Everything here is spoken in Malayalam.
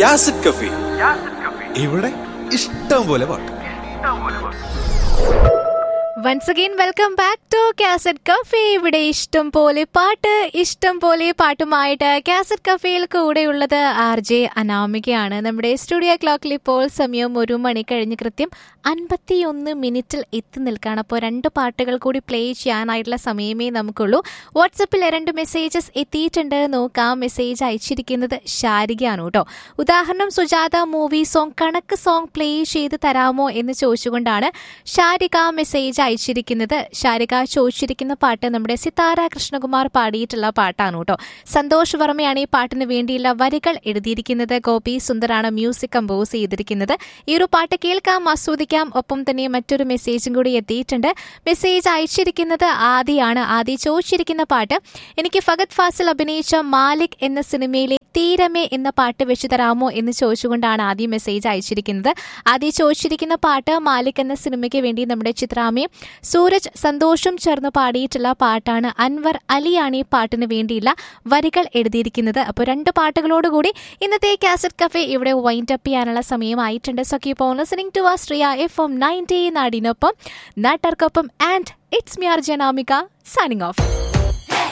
യാസിഡ് കഫി ഇവിടെ ഇഷ്ടം പോലെ പാട്ട് once again welcome back to cassette cafe ഇവിടെ ഇഷ്ടം പോലെ പാട്ട് ഇഷ്ടം പോലെ പാട്ടുമായിട്ട് കാസറ്റ് കഫേയിൽ കൂടെയുള്ളത് ആർ ജെ അനാമികയാണ് നമ്മുടെ സ്റ്റുഡിയോ ക്ലോക്കിൽ ഇപ്പോൾ സമയം ഒരു മണി കഴിഞ്ഞ് കൃത്യം അൻപത്തിയൊന്ന് മിനിറ്റിൽ എത്തി നിൽക്കുകയാണ് അപ്പോൾ രണ്ട് പാട്ടുകൾ കൂടി പ്ലേ ചെയ്യാനായിട്ടുള്ള സമയമേ നമുക്കുള്ളൂ വാട്സപ്പിൽ രണ്ട് മെസ്സേജസ് എത്തിയിട്ടുണ്ട് നോക്കാം മെസ്സേജ് അയച്ചിരിക്കുന്നത് ശാരികയാണ് കേട്ടോ ഉദാഹരണം സുജാത മൂവി സോങ് കണക്ക് സോങ് പ്ലേ ചെയ്ത് തരാമോ എന്ന് ചോദിച്ചുകൊണ്ടാണ് ഷാരിക മെസ്സേജ് അയച്ചിരിക്കുന്നത് ഷാരിക ചോദിച്ചിരിക്കുന്ന പാട്ട് നമ്മുടെ സിതാര കൃഷ്ണകുമാർ പാടിയിട്ടുള്ള പാട്ടാണ് കേട്ടോ സന്തോഷ് വർമ്മയാണ് ഈ പാട്ടിന് വേണ്ടിയുള്ള വരികൾ എഴുതിയിരിക്കുന്നത് ഗോപി സുന്ദറാണ് മ്യൂസിക് കമ്പോസ് ചെയ്തിരിക്കുന്നത് ഈ ഒരു പാട്ട് കേൾക്കാം ആസ്വദിക്കാം ഒപ്പം തന്നെ മറ്റൊരു മെസ്സേജും കൂടി എത്തിയിട്ടുണ്ട് മെസ്സേജ് അയച്ചിരിക്കുന്നത് ആദിയാണ് ആദി ചോദിച്ചിരിക്കുന്ന പാട്ട് എനിക്ക് ഫഗത് ഫാസിൽ അഭിനയിച്ച മാലിക് എന്ന സിനിമയിലെ തീരമേ എന്ന പാട്ട് വെച്ചു തരാമോ എന്ന് ചോദിച്ചുകൊണ്ടാണ് ആദ്യം മെസ്സേജ് അയച്ചിരിക്കുന്നത് ആദ്യം ചോദിച്ചിരിക്കുന്ന പാട്ട് മാലിക് എന്ന സിനിമയ്ക്ക് വേണ്ടി നമ്മുടെ ചിത്രാമയും സൂരജ് സന്തോഷും ചേർന്ന് പാടിയിട്ടുള്ള പാട്ടാണ് അൻവർ അലിയാണ് ഈ പാട്ടിന് വേണ്ടിയുള്ള വരികൾ എഴുതിയിരിക്കുന്നത് അപ്പോൾ രണ്ട് പാട്ടുകളോടുകൂടി ഇന്നത്തെ കാസറ്റ് കഫേ ഇവിടെ വൈൻഡ് അപ്പ് ചെയ്യാനുള്ള സമയമായിട്ടുണ്ട് so keep on listening to ആസ്ട്രിയ എഫ് എം നയൻറ്റി നാടിനൊപ്പം നാട്ടർക്കൊപ്പം ആൻഡ് ഇറ്റ്സ് മിയാർ ജനാമിക സൈനിങ് ഓഫ്